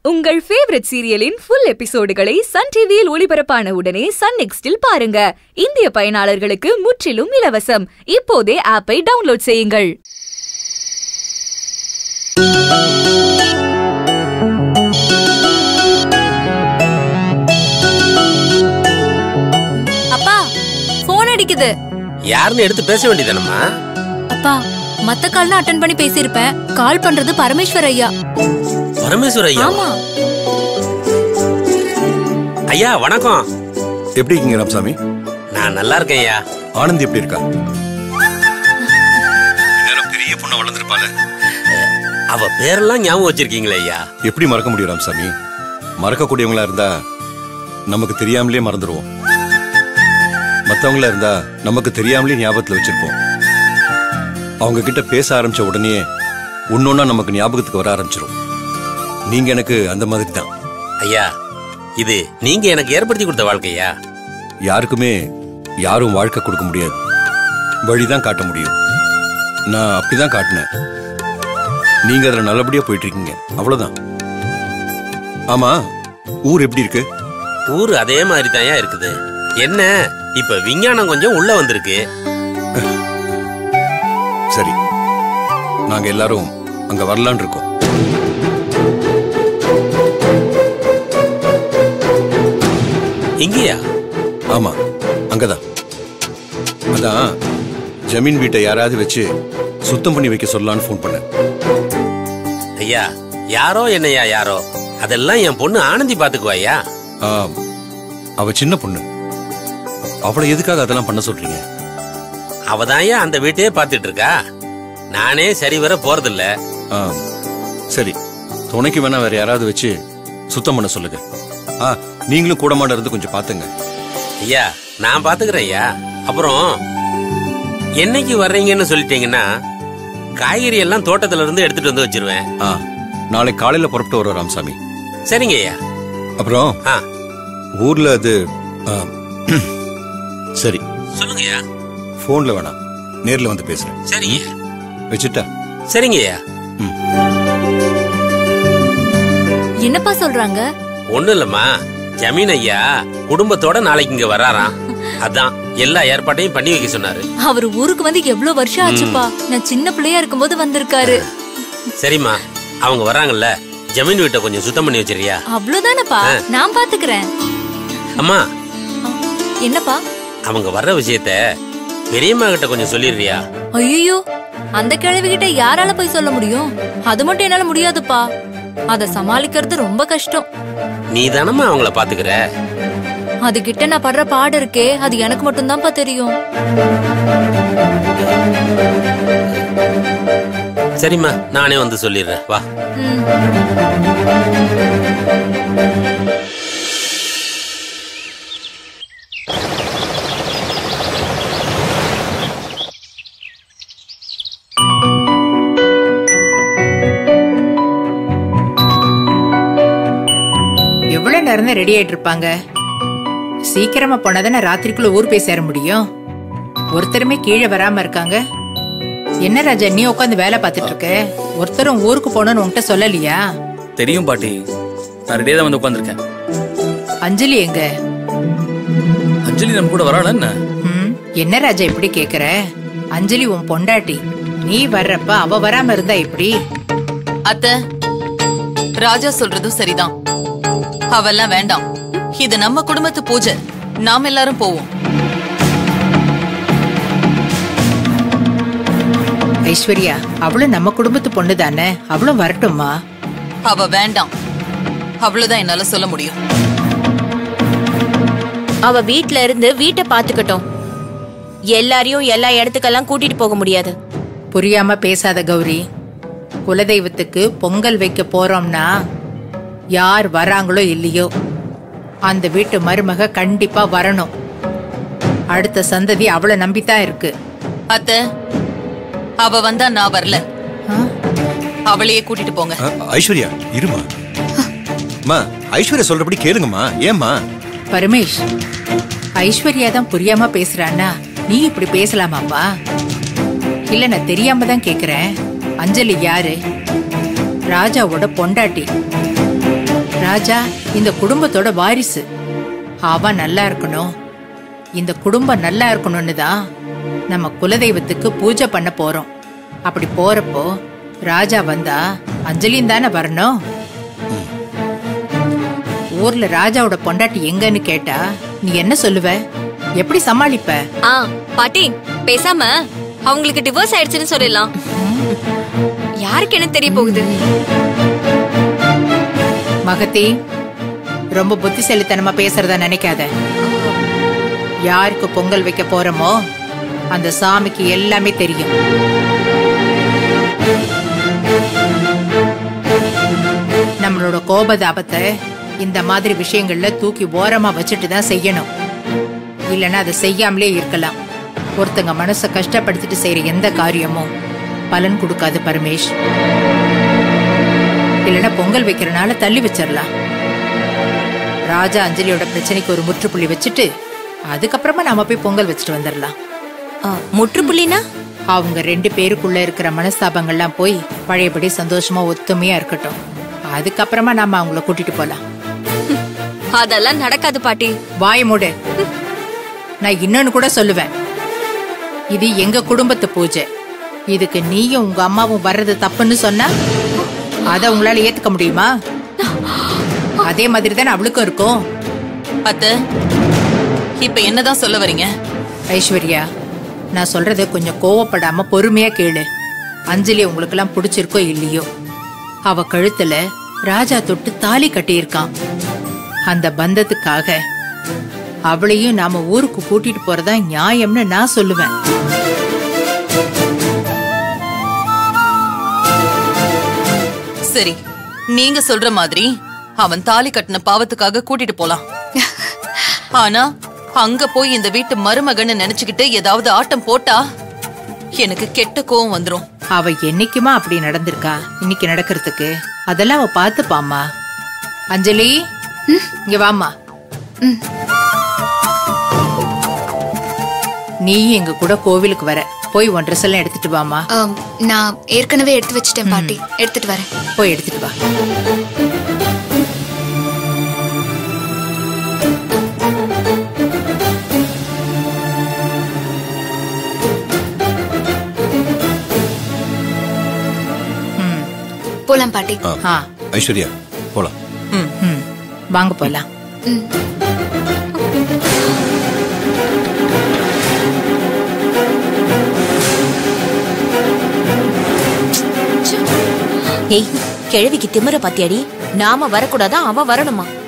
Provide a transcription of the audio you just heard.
உங்கள் ஃபேவரட் சீரியலின் ஃபுல் எபிசோடுகளை சன் டிவியில் ஒளிபரப்பான உடனே சன் நெக்ஸ்டில் பாருங்க இந்திய பயனாளர்களுக்கு முற்றிலும் இலவசம் இப்போதே ஆப்பை டவுன்லோட் செய்யுங்கள் அப்பா போன் அடிக்குது யாருன்னு எடுத்து பேச வேண்டியதானம்மா அப்பா மத்த கால்லாம் அட்டன் பண்ணி பேசியிருப்பேன் கால் பண்றது பரமேஸ்வர் ஐயா பரமேஸ்வர ஐயா ஆமா ஐயா வணக்கம் எப்படி இருக்கீங்க ராமசாமி நான் நல்லா இருக்கேன் ஐயா ஆனந்த் எப்படி இருக்கா இந்நேரம் பெரிய பொண்ணு வளர்ந்துருப்பால அவ பேரெல்லாம் ஞாபகம் வச்சிருக்கீங்களே ஐயா எப்படி மறக்க முடியும் ராமசாமி மறக்கக்கூடியவங்களா இருந்தா நமக்கு தெரியாமலே மறந்துடுவோம் மத்தவங்களா இருந்தா நமக்கு தெரியாமலே ஞாபகத்துல வச்சிருப்போம் அவங்க கிட்ட பேச ஆரம்பிச்ச உடனே ஒன்னொன்னா நமக்கு ஞாபகத்துக்கு வர ஆரம்பிச்சிரும் நீங்க எனக்கு அந்த மாதிரி தான் ஐயா இது நீங்க எனக்கு ஏற்படுத்தி கொடுத்த வாழ்க்கையா யாருக்குமே யாரும் வாழ்க்கை கொடுக்க முடியாது வழிதான் காட்ட முடியும் நான் அப்படிதான் காட்டினேன் நீங்க அதுல நல்லபடியா போயிட்டு இருக்கீங்க அவ்வளவுதான் ஆமா ஊர் எப்படி இருக்கு ஊர் அதே மாதிரி தான் இருக்குது என்ன இப்ப விஞ்ஞானம் கொஞ்சம் உள்ள வந்திருக்கு சரி நாங்க எல்லாரும் அங்க வரலான் இருக்கோம் இங்கேயா ஆமா அங்கதான் அதான் ஜமீன் வீட்டை யாராவது வச்சு சுத்தம் பண்ணி வைக்க சொல்லலான்னு ஃபோன் பண்ணேன் ஐயா யாரோ என்னையா யாரோ அதெல்லாம் என் பொண்ணு ஆனந்தி பாத்துக்குவா ஐயா ஆ, அவ சின்ன பொண்ணு அவளை எதுக்காக அதெல்லாம் பண்ண சொல்றீங்க அவதான் ஐயா அந்த வீட்டையே பாத்துட்டு இருக்கா நானே சரி வர போறதில்ல ஆ, சரி துணைக்கு வேணா வேற யாராவது வச்சு சுத்தம் பண்ண சொல்லுங்க ஆ நீங்களும் கூட மாட இருந்து கொஞ்சம் பாத்துங்க ஐயா நான் பாத்துக்கிறேன் ஐயா அப்புறம் என்னைக்கு வர்றீங்கன்னு சொல்லிட்டீங்கன்னா காய்கறி எல்லாம் தோட்டத்துல இருந்து எடுத்துட்டு வந்து வச்சிருவேன் ஆ நாளை காலையில புறப்பட்டு வரோம் ராமசாமி சரிங்க ஐயா அப்புறம் ஆ ஊர்ல அது ஆ, சரி சொல்லுங்க ஐயா போன்ல வேணாம் நேர்ல வந்து பேசுறேன் சரிங்க வச்சுட்டா சரிங்க ஐயா என்னப்பா சொல்றாங்க ஒண்ணு இல்லம்மா ஜமீன் ஐயா குடும்பத்தோட நாளைக்கு இங்க வராராம் அதான் எல்லா ஏற்பாட்டையும் பண்ணி வைக்க சொன்னாரு அவர் ஊருக்கு வந்து எவ்வளவு வருஷம் ஆச்சுப்பா நான் சின்ன பிள்ளையா இருக்கும்போது வந்திருக்காரு சரிம்மா அவங்க வராங்கல்ல ஜமீன் வீட்டை கொஞ்சம் சுத்தம் பண்ணி வச்சிருக்கியா அவ்வளவுதானப்பா நான் பாத்துக்கிறேன் அம்மா என்னப்பா அவங்க வர்ற விஷயத்த பெரியம்மா கிட்ட கொஞ்சம் சொல்லிடுறியா ஐயோ அந்த கிழவி கிட்ட யாரால போய் சொல்ல முடியும் அது மட்டும் என்னால முடியாதுப்பா அத சமாளிக்கிறது ரொம்ப கஷ்டம் நீ தானம்மா அவங்கள பாத்துக்கிற அது கிட்ட நான் படுற பாடு இருக்கே அது எனக்கு மட்டும்தான்ப்பா தெரியும் சரிம்மா நானே வந்து சொல்லிடுறேன் வா ம். எவ்வளவு நேரம் தான் ரெடி ஆயிட்டு இருப்பாங்க சீக்கிரமா போனாதானே ராத்திரிக்குள்ள ஊர் போய் சேர முடியும் ஒருத்தருமே கீழே வராம இருக்காங்க என்ன ராஜா நீ உட்காந்து வேலை பார்த்துட்டு இருக்க ஒருத்தரும் ஊருக்கு போகணும்னு உன்கிட்ட சொல்லலையா தெரியும் பாட்டி நான் ரெடியாக தான் வந்து உட்காந்துருக்கேன் அஞ்சலி எங்க அஞ்சலி நம்ம கூட வராளா என்ன ம், என்ன ராஜா இப்படி கேக்குற அஞ்சலி உன் பொண்டாட்டி நீ வர்றப்ப அவ வராம இருந்தா எப்படி அத்த ராஜா சொல்றதும் சரிதான் அவெல்லாம் வேண்டாம் இது நம்ம குடும்பத்து பூஜை நாம எல்லாரும் போவோம் ஐஸ்வர்யா அவளும் நம்ம குடும்பத்து பொண்ணு தானே அவளும் வரட்டும்மா அவ வேண்டாம் அவ்வளவுதான் என்னால சொல்ல முடியும் அவ வீட்ல இருந்து வீட்டை பாத்துக்கட்டும் எல்லாரையும் எல்லா இடத்துக்கெல்லாம் கூட்டிட்டு போக முடியாது புரியாம பேசாத கௌரி குலதெய்வத்துக்கு பொங்கல் வைக்க போறோம்னா யார் வராங்களோ இல்லையோ அந்த வீட்டு மருமக கண்டிப்பா வரணும் அடுத்த சந்ததி அவளை நம்பித்தான் இருக்கு அத்த அவ வந்தா நான் வரல ஆ? அவளையே கூட்டிட்டு போங்க ஆ, ஐஸ்வர்யா இருமா அம்மா ஐஸ்வர்யா சொல்றபடி கேளுங்கம்மா ஏம்மா பரமேஷ் ஐஸ்வர்யா தான் புரியாம பேசுறான்னா நீ இப்படி பேசலாமாப்பா இல்ல நான் தெரியாம தான் கேக்குறேன் அஞ்சலி யாரு ராஜாவோட பொண்டாட்டி ராஜா இந்த குடும்பத்தோட வாரிசு அவன் நல்லா இருக்கணும் இந்த குடும்பம் நல்லா இருக்கணும்னு தான் நம்ம குலதெய்வத்துக்கு பூஜை பண்ண போறோம் அப்படி போறப்போ ராஜா வந்தா அஞ்சலியும் தானே வரணும் ஊர்ல ராஜாவோட பொண்டாட்டி எங்கன்னு கேட்டா நீ என்ன சொல்லுவ எப்படி சமாளிப்ப ஆ பாட்டி பேசாம அவங்களுக்கு டிவோர்ஸ் ஆயிடுச்சுன்னு சொல்லிடலாம் யாருக்கு என்ன தெரிய போகுது மகத்தி ரொம்ப புத்திசாலித்தனமா பேசுறதா நினைக்காத யாருக்கு பொங்கல் வைக்க போறோமோ அந்த சாமிக்கு எல்லாமே தெரியும் நம்மளோட கோபதாபத்தை இந்த மாதிரி விஷயங்கள்ல தூக்கி ஓரமா வச்சுட்டு தான் செய்யணும் இல்லைன்னா அதை செய்யாமலே இருக்கலாம் ஒருத்தங்க மனசை கஷ்டப்படுத்திட்டு செய்யற எந்த காரியமும் பலன் கொடுக்காது பரமேஷ் இல்லைன்னா பொங்கல் வைக்கிறனால தள்ளி வச்சிடலாம் ராஜா அஞ்சலியோட பிரச்சனைக்கு ஒரு முற்றுப்புள்ளி வச்சுட்டு அதுக்கப்புறமா நாம போய் பொங்கல் வச்சுட்டு வந்துடலாம் ஆ, முற்றுப்புள்ளினா அவங்க ரெண்டு பேருக்குள்ள இருக்கிற மனஸ்தாபங்கள்லாம் போய் பழையபடி சந்தோஷமா ஒத்துமையா இருக்கட்டும் அதுக்கப்புறமா நாம அவங்கள கூட்டிட்டு போலாம் அதெல்லாம் நடக்காது பாட்டி வாய மூடு நான் இன்னொன்னு கூட சொல்லுவேன் இது எங்க குடும்பத்து பூஜை இதுக்கு நீயும் உங்க அம்மாவும் வர்றது தப்புன்னு சொன்னா அத உங்களால ஏத்துக்க முடியுமா அதே மாதிரி தானே அவளுக்கும் இருக்கும் அத்த இப்ப என்னதான் சொல்ல வரீங்க ஐஸ்வர்யா நான் சொல்றத கொஞ்சம் கோவப்படாம பொறுமையா கேளு அஞ்சலி உங்களுக்கெல்லாம் பிடிச்சிருக்கோ இல்லையோ அவ கழுத்துல ராஜா தொட்டு தாலி கட்டியிருக்கான் அந்த பந்தத்துக்காக அவளையும் நாம ஊருக்கு கூட்டிட்டு போறதா நியாயம்னு நான் சொல்லுவேன் சரி நீங்க சொல்ற மாதிரி அவன் தாலி கட்டின பாவத்துக்காக கூட்டிட்டு போலாம் ஆனா அங்க போய் இந்த வீட்டு மருமகன்னு நினைச்சுக்கிட்டு ஏதாவது ஆட்டம் போட்டா எனக்கு கெட்ட கோவம் வந்துரும் அவ என்னைக்குமா அப்படி நடந்திருக்கா இன்னைக்கு நடக்கிறதுக்கு அதெல்லாம் அவ பாத்துப்பாமா அஞ்சலி இங்க வாமா நீ எங்க கூட கோவிலுக்கு வர போய் உன் ட்ரெஸ் எல்லாம் எடுத்துட்டு வாமா ஆம், நான் ஏற்கனவே எடுத்து வச்சிட்டேன் பாட்டி எடுத்துட்டு வரேன் போய் எடுத்துட்டு வா ம், போலாம் பாட்டி ஆ, ஆ ஐஸ்வர்யா போலாம் ம் வாங்க போலாம் ஏய் கிழவிக்கு திமிர பாத்தியாடி நாம வரக்கூடாதா அவ வரணுமா